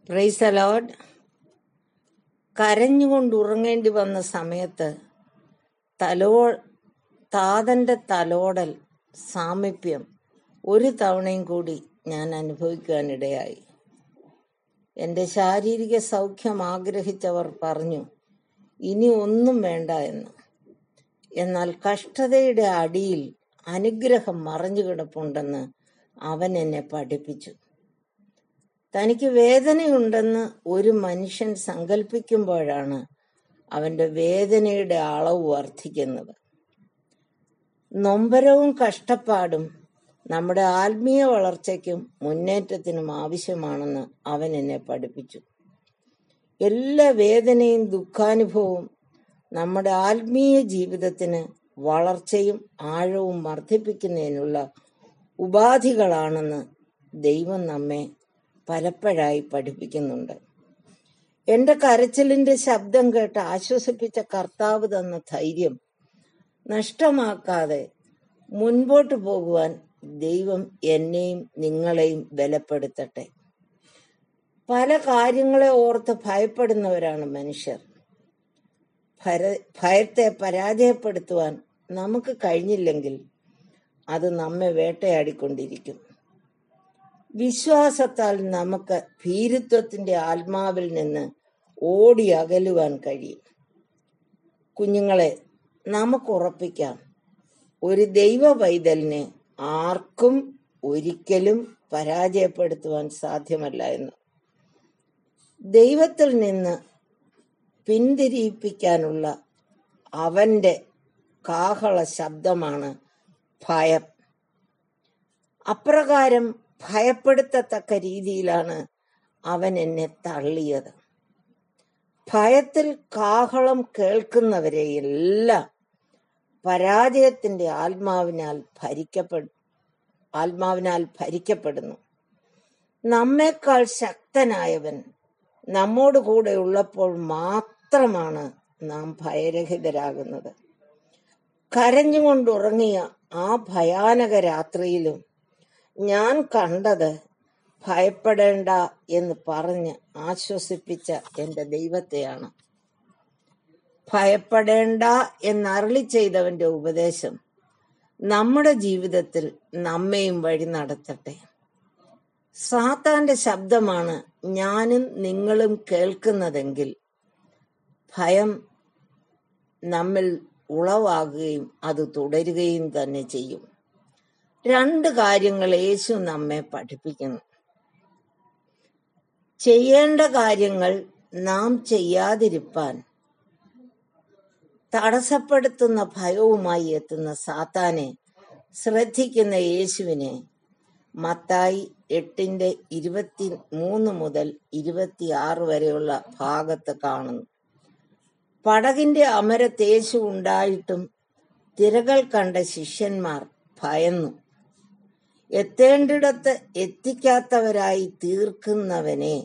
price allowed കരഞ്ഞുകൊണ്ട് ഉറങ്ങേണ്ടി വന്ന സമയത്ത് തലോ താതന്റെ തലോടൽ സാമീപ്യം ഒരു തവണയും കൂടി ഞാൻ അനുഭവിക്കുവാനിടയായി എൻ്റെ ശാരീരിക സൗഖ്യം ആഗ്രഹിച്ചവർ പറഞ്ഞു ഇനി ഒന്നും വേണ്ട എന്ന് എന്നാൽ കഷ്ടതയുടെ അടിയിൽ അനുഗ്രഹം മറഞ്ഞു കിടപ്പുണ്ടെന്ന് അവൻ എന്നെ പഠിപ്പിച്ചു തനിക്ക് വേദനയുണ്ടെന്ന് ഒരു മനുഷ്യൻ സങ്കല്പിക്കുമ്പോഴാണ് അവന്റെ വേദനയുടെ അളവ് വർദ്ധിക്കുന്നത് നൊമ്പരവും കഷ്ടപ്പാടും നമ്മുടെ ആത്മീയ വളർച്ചയ്ക്കും മുന്നേറ്റത്തിനും ആവശ്യമാണെന്ന് അവൻ എന്നെ പഠിപ്പിച്ചു എല്ലാ വേദനയും ദുഃഖാനുഭവവും നമ്മുടെ ആത്മീയ ജീവിതത്തിന് വളർച്ചയും ആഴവും വർദ്ധിപ്പിക്കുന്നതിനുള്ള ഉപാധികളാണെന്ന് ദൈവം നമ്മെ പലപ്പോഴായി പഠിപ്പിക്കുന്നുണ്ട് എന്റെ കരച്ചിലിന്റെ ശബ്ദം കേട്ട് ആശ്വസിപ്പിച്ച കർത്താവ് തന്ന ധൈര്യം നഷ്ടമാക്കാതെ മുൻപോട്ട് പോകുവാൻ ദൈവം എന്നെയും നിങ്ങളെയും ബലപ്പെടുത്തട്ടെ പല കാര്യങ്ങളെ ഓർത്ത് ഭയപ്പെടുന്നവരാണ് മനുഷ്യർ ഭര- ഭയത്തെ പരാജയപ്പെടുത്തുവാൻ നമുക്ക് കഴിഞ്ഞില്ലെങ്കിൽ അത് നമ്മെ വേട്ടയാടിക്കൊണ്ടിരിക്കും വിശ്വാസത്താൽ നമുക്ക് ഭീരുത്വത്തിന്റെ ആത്മാവിൽ നിന്ന് ഓടി അകലുവാൻ കഴിയും കുഞ്ഞുങ്ങളെ നമുക്ക് ഉറപ്പിക്കാം ഒരു ദൈവ പൈതലിനെ ആർക്കും ഒരിക്കലും പരാജയപ്പെടുത്തുവാൻ സാധ്യമല്ല എന്ന് ദൈവത്തിൽ നിന്ന് പിന്തിരിയിപ്പിക്കാനുള്ള അവന്റെ കാഹള ശബ്ദമാണ് ഭയം അപ്രകാരം ഭയപ്പെടുത്തത്തക്ക രീതിയിലാണ് അവൻ എന്നെ തള്ളിയത് ഭയത്തിൽ കാഹളം കേൾക്കുന്നവരെയെല്ലാം പരാജയത്തിന്റെ ആത്മാവിനാൽ ഭരിക്കപ്പെടും ആത്മാവിനാൽ ഭരിക്കപ്പെടുന്നു നമ്മേക്കാൾ ശക്തനായവൻ നമ്മോട് കൂടെ ഉള്ളപ്പോൾ മാത്രമാണ് നാം ഭയരഹിതരാകുന്നത് കരഞ്ഞുകൊണ്ടുറങ്ങിയ ആ ഭയാനക രാത്രിയിലും ഞാൻ കണ്ടത് ഭയപ്പെടേണ്ട എന്ന് പറഞ്ഞ് ആശ്വസിപ്പിച്ച എന്റെ ദൈവത്തെയാണ് ഭയപ്പെടേണ്ട എന്നരളി ചെയ്തവന്റെ ഉപദേശം നമ്മുടെ ജീവിതത്തിൽ നമ്മയും വഴി നടത്തട്ടെ സാത്താന്റെ ശബ്ദമാണ് ഞാനും നിങ്ങളും കേൾക്കുന്നതെങ്കിൽ ഭയം നമ്മിൽ ഉളവാകുകയും അത് തുടരുകയും തന്നെ ചെയ്യും രണ്ട് കാര്യങ്ങൾ യേശു നമ്മെ പഠിപ്പിക്കുന്നു ചെയ്യേണ്ട കാര്യങ്ങൾ നാം ചെയ്യാതിരിപ്പാൻ തടസ്സപ്പെടുത്തുന്ന ഭയവുമായി എത്തുന്ന സാത്താനെ ശ്രദ്ധിക്കുന്ന യേശുവിനെ മത്തായി എട്ടിന്റെ ഇരുപത്തി മൂന്ന് മുതൽ ഇരുപത്തിയാറ് വരെയുള്ള ഭാഗത്ത് കാണുന്നു പടകിന്റെ അമരത്ത് യേശു ഉണ്ടായിട്ടും തിരകൾ കണ്ട ശിഷ്യന്മാർ ഭയന്നു എത്തേണ്ടിടത്ത് എത്തിക്കാത്തവരായി തീർക്കുന്നവനെ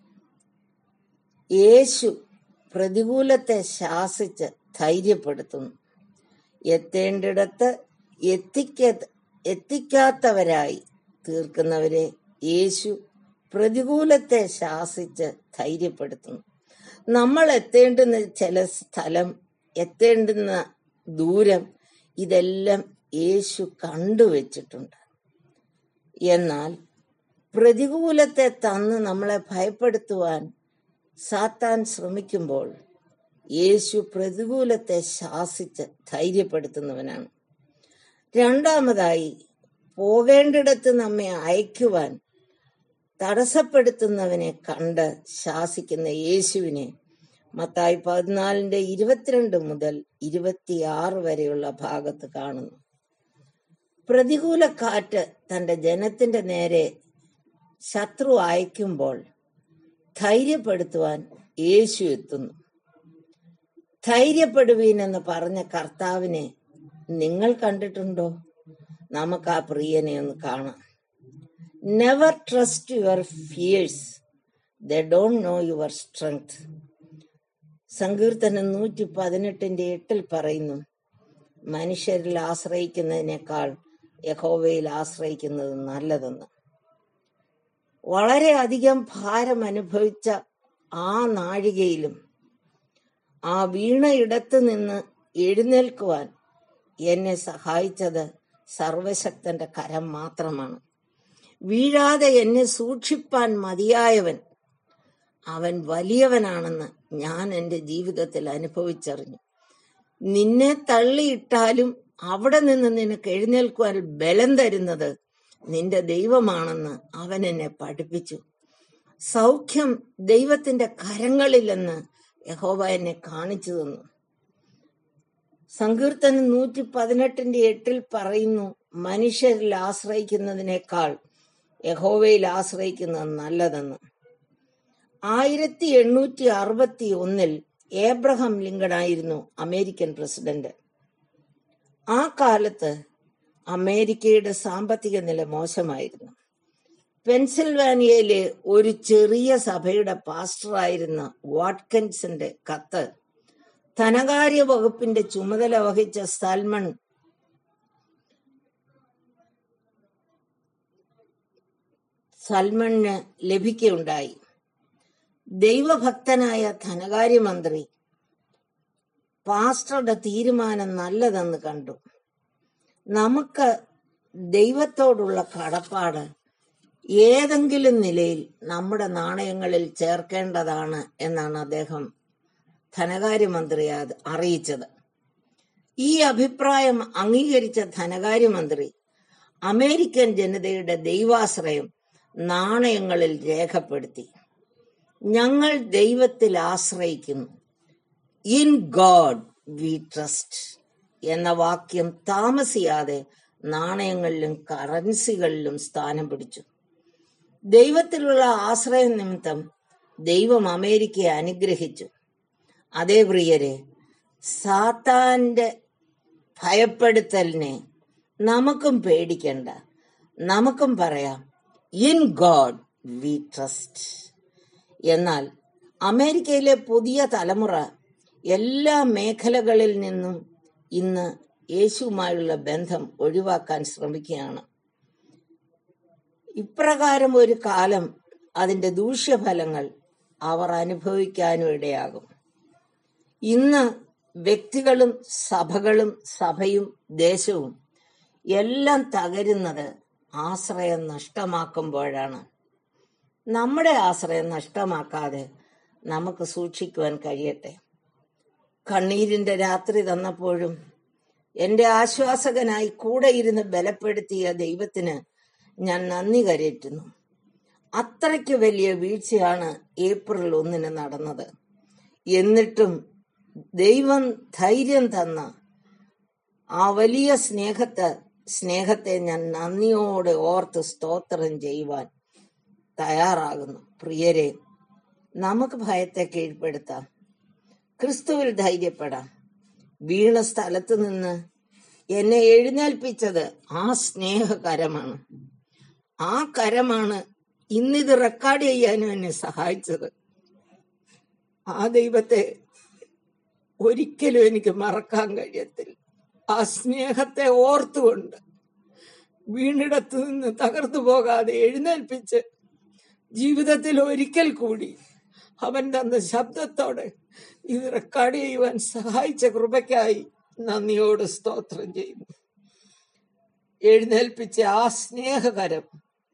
യേശു പ്രതികൂലത്തെ ശാസിച്ച് ധൈര്യപ്പെടുത്തുന്നു എത്തേണ്ടിടത്ത് എത്തിക്ക എത്തിക്കാത്തവരായി തീർക്കുന്നവരെ യേശു പ്രതികൂലത്തെ ശാസിച്ച് ധൈര്യപ്പെടുത്തുന്നു നമ്മൾ എത്തേണ്ടുന്ന ചില സ്ഥലം എത്തേണ്ടുന്ന ദൂരം ഇതെല്ലാം യേശു കണ്ടുവച്ചിട്ടുണ്ട് എന്നാൽ പ്രതികൂലത്തെ തന്ന് നമ്മളെ ഭയപ്പെടുത്തുവാൻ സാത്താൻ ശ്രമിക്കുമ്പോൾ യേശു പ്രതികൂലത്തെ ശാസിച്ച് ധൈര്യപ്പെടുത്തുന്നവനാണ് രണ്ടാമതായി പോകേണ്ടിടത്ത് നമ്മെ അയക്കുവാൻ തടസ്സപ്പെടുത്തുന്നവനെ കണ്ട് ശാസിക്കുന്ന യേശുവിനെ മത്തായി പതിനാലിന്റെ ഇരുപത്തിരണ്ട് മുതൽ ഇരുപത്തിയാറ് വരെയുള്ള ഭാഗത്ത് കാണുന്നു പ്രതികൂല കാറ്റ് തന്റെ ജനത്തിന്റെ നേരെ ശത്രു അയക്കുമ്പോൾ ധൈര്യപ്പെടുത്തുവാൻ യേശു എത്തുന്നു ധൈര്യപ്പെടുവീൻ എന്ന് പറഞ്ഞ കർത്താവിനെ നിങ്ങൾ കണ്ടിട്ടുണ്ടോ നമുക്ക് ആ പ്രിയനെ ഒന്ന് കാണാം never trust your fears the don't know your strength സങ്കീർത്തനം നൂറ്റി പതിനെട്ടിന്റെ എട്ടിൽ പറയുന്നു മനുഷ്യരിൽ ആശ്രയിക്കുന്നതിനേക്കാൾ യഹോവയിൽ ആശ്രയിക്കുന്നത് നല്ലതെന്ന് വളരെയധികം ഭാരം അനുഭവിച്ച ആ നാഴികയിലും ആ വീണയിടത്ത് നിന്ന് എഴുന്നേൽക്കുവാൻ എന്നെ സഹായിച്ചത് സർവശക്തന്റെ കരം മാത്രമാണ് വീഴാതെ എന്നെ സൂക്ഷിപ്പാൻ മതിയായവൻ അവൻ വലിയവനാണെന്ന് ഞാൻ എൻ്റെ ജീവിതത്തിൽ അനുഭവിച്ചറിഞ്ഞു നിന്നെ തള്ളിയിട്ടാലും അവിടെ നിന്ന് നിനക്ക് എഴുന്നേൽക്കുവാൻ ബലം തരുന്നത് നിന്റെ ദൈവമാണെന്ന് അവൻ എന്നെ പഠിപ്പിച്ചു സൗഖ്യം ദൈവത്തിന്റെ കരങ്ങളിലെന്ന് യഹോവ എന്നെ കാണിച്ചു തന്നു സങ്കീർത്തനം നൂറ്റി പതിനെട്ടിന്റെ എട്ടിൽ പറയുന്നു മനുഷ്യരിൽ ആശ്രയിക്കുന്നതിനേക്കാൾ യഹോവയിൽ ആശ്രയിക്കുന്നത് നല്ലതെന്ന് ആയിരത്തി എണ്ണൂറ്റി അറുപത്തി ഒന്നിൽ ഏബ്രഹാം ലിങ്കൺ ആയിരുന്നു അമേരിക്കൻ പ്രസിഡന്റ് ആ കാലത്ത് അമേരിക്കയുടെ സാമ്പത്തിക നില മോശമായിരുന്നു പെൻസിൽവാനിയയിലെ ഒരു ചെറിയ സഭയുടെ പാസ്റ്ററായിരുന്ന വാട്കൻസിന്റെ കത്ത് ധനകാര്യ വകുപ്പിന്റെ ചുമതല വഹിച്ച സൽമൺ സൽമണിന് ലഭിക്കുകയുണ്ടായി ദൈവഭക്തനായ ധനകാര്യമന്ത്രി പാസ്റ്ററുടെ തീരുമാനം നല്ലതെന്ന് കണ്ടു നമുക്ക് ദൈവത്തോടുള്ള കടപ്പാട് ഏതെങ്കിലും നിലയിൽ നമ്മുടെ നാണയങ്ങളിൽ ചേർക്കേണ്ടതാണ് എന്നാണ് അദ്ദേഹം ധനകാര്യമന്ത്രി അത് അറിയിച്ചത് ഈ അഭിപ്രായം അംഗീകരിച്ച ധനകാര്യമന്ത്രി അമേരിക്കൻ ജനതയുടെ ദൈവാശ്രയം നാണയങ്ങളിൽ രേഖപ്പെടുത്തി ഞങ്ങൾ ദൈവത്തിൽ ആശ്രയിക്കുന്നു ഇൻ ഗോഡ് വി ട്രസ്റ്റ് എന്ന വാക്യം താമസിയാതെ നാണയങ്ങളിലും കറൻസികളിലും സ്ഥാനം പിടിച്ചു ദൈവത്തിലുള്ള ആശ്രയ നിമിത്തം ദൈവം അമേരിക്കയെ അനുഗ്രഹിച്ചു അതേ പ്രിയരെ സാത്താന്റെ ഭയപ്പെടുത്തലിനെ നമുക്കും പേടിക്കണ്ട നമുക്കും പറയാം ഇൻ ഗോഡ് വി ട്രസ്റ്റ് എന്നാൽ അമേരിക്കയിലെ പുതിയ തലമുറ എല്ലാ മേഖലകളിൽ നിന്നും ഇന്ന് യേശുവുമായുള്ള ബന്ധം ഒഴിവാക്കാൻ ശ്രമിക്കുകയാണ് ഇപ്രകാരം ഒരു കാലം അതിന്റെ ദൂഷ്യഫലങ്ങൾ അവർ അനുഭവിക്കാനും ഇടയാകും ഇന്ന് വ്യക്തികളും സഭകളും സഭയും ദേശവും എല്ലാം തകരുന്നത് ആശ്രയം നഷ്ടമാക്കുമ്പോഴാണ് നമ്മുടെ ആശ്രയം നഷ്ടമാക്കാതെ നമുക്ക് സൂക്ഷിക്കുവാൻ കഴിയട്ടെ കണ്ണീരിന്റെ രാത്രി തന്നപ്പോഴും എന്റെ ആശ്വാസകനായി കൂടെ ഇരുന്ന് ബലപ്പെടുത്തിയ ദൈവത്തിന് ഞാൻ നന്ദി കരയറ്റുന്നു അത്രയ്ക്ക് വലിയ വീഴ്ചയാണ് ഏപ്രിൽ ഒന്നിന് നടന്നത് എന്നിട്ടും ദൈവം ധൈര്യം തന്ന ആ വലിയ സ്നേഹത്തെ സ്നേഹത്തെ ഞാൻ നന്ദിയോടെ ഓർത്ത് സ്തോത്രം ചെയ്യുവാൻ തയ്യാറാകുന്നു പ്രിയരെ നമുക്ക് ഭയത്തെ കീഴ്പ്പെടുത്താം ക്രിസ്തുവിൽ ധൈര്യപ്പെടാം വീണ സ്ഥലത്ത് നിന്ന് എന്നെ എഴുന്നേൽപ്പിച്ചത് ആ സ്നേഹകരമാണ് ആ കരമാണ് ഇന്നിത് റെക്കോർഡ് ചെയ്യാനും എന്നെ സഹായിച്ചത് ആ ദൈവത്തെ ഒരിക്കലും എനിക്ക് മറക്കാൻ കഴിയത്തില്ല ആ സ്നേഹത്തെ ഓർത്തുകൊണ്ട് വീണിടത്തു നിന്ന് തകർന്നു പോകാതെ എഴുന്നേൽപ്പിച്ച് ജീവിതത്തിൽ ഒരിക്കൽ കൂടി അവൻ തന്ന ശബ്ദത്തോടെ ഇത് റെക്കോർഡ് ചെയ്യുവാൻ സഹായിച്ച കൃപയ്ക്കായി നന്ദിയോട് സ്തോത്രം ചെയ്യുന്നു എഴുന്നേൽപ്പിച്ച ആ സ്നേഹകരം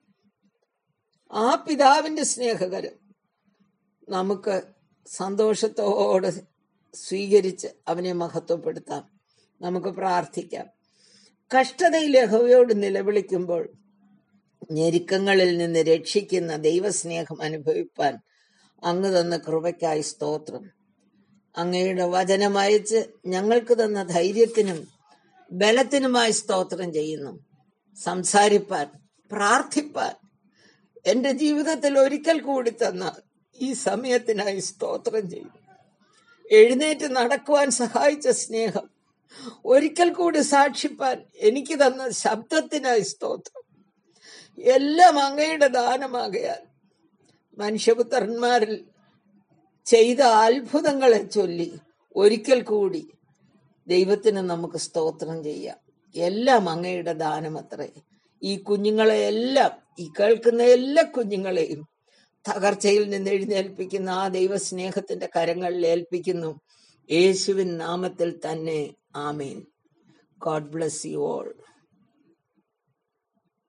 ആ പിതാവിന്റെ സ്നേഹകരം നമുക്ക് സന്തോഷത്തോടെ സ്വീകരിച്ച് അവനെ മഹത്വപ്പെടുത്താം നമുക്ക് പ്രാർത്ഥിക്കാം കഷ്ടതയിൽ യഹോവയോട് നിലവിളിക്കുമ്പോൾ ഞെരുക്കങ്ങളിൽ നിന്ന് രക്ഷിക്കുന്ന ദൈവസ്നേഹം അനുഭവിപ്പാൻ അങ്ങ് തന്ന കൃപയ്ക്കായി സ്തോത്രം അങ്ങയുടെ വചനം അയച്ച് ഞങ്ങൾക്ക് തന്ന ധൈര്യത്തിനും ബലത്തിനുമായി സ്തോത്രം ചെയ്യുന്നു സംസാരിപ്പാൻ പ്രാർത്ഥിപ്പാൻ എന്റെ ജീവിതത്തിൽ ഒരിക്കൽ കൂടി തന്ന ഈ സമയത്തിനായി സ്തോത്രം ചെയ്യും എഴുന്നേറ്റ് നടക്കുവാൻ സഹായിച്ച സ്നേഹം ഒരിക്കൽ കൂടി സാക്ഷിപ്പാൻ എനിക്ക് തന്ന ശബ്ദത്തിനായി സ്തോത്രം എല്ലാം അങ്ങയുടെ ദാനമാകയാൽ മനുഷ്യപുത്രന്മാരിൽ ചെയ്ത അത്ഭുതങ്ങളെ ചൊല്ലി ഒരിക്കൽ കൂടി ദൈവത്തിന് നമുക്ക് സ്തോത്രം ചെയ്യാം എല്ലാം അങ്ങയുടെ ദാനമത്രേ ഈ കുഞ്ഞുങ്ങളെ എല്ലാം ഈ കേൾക്കുന്ന എല്ലാ കുഞ്ഞുങ്ങളെയും തകർച്ചയിൽ നിന്ന് എഴുന്നേൽപ്പിക്കുന്ന ആ ദൈവസ്നേഹത്തിന്റെ കരങ്ങളിൽ ഏൽപ്പിക്കുന്നു യേശുവിൻ നാമത്തിൽ തന്നെ ആമേൻ ഗോഡ് ബ്ലസ് യു ഓൾ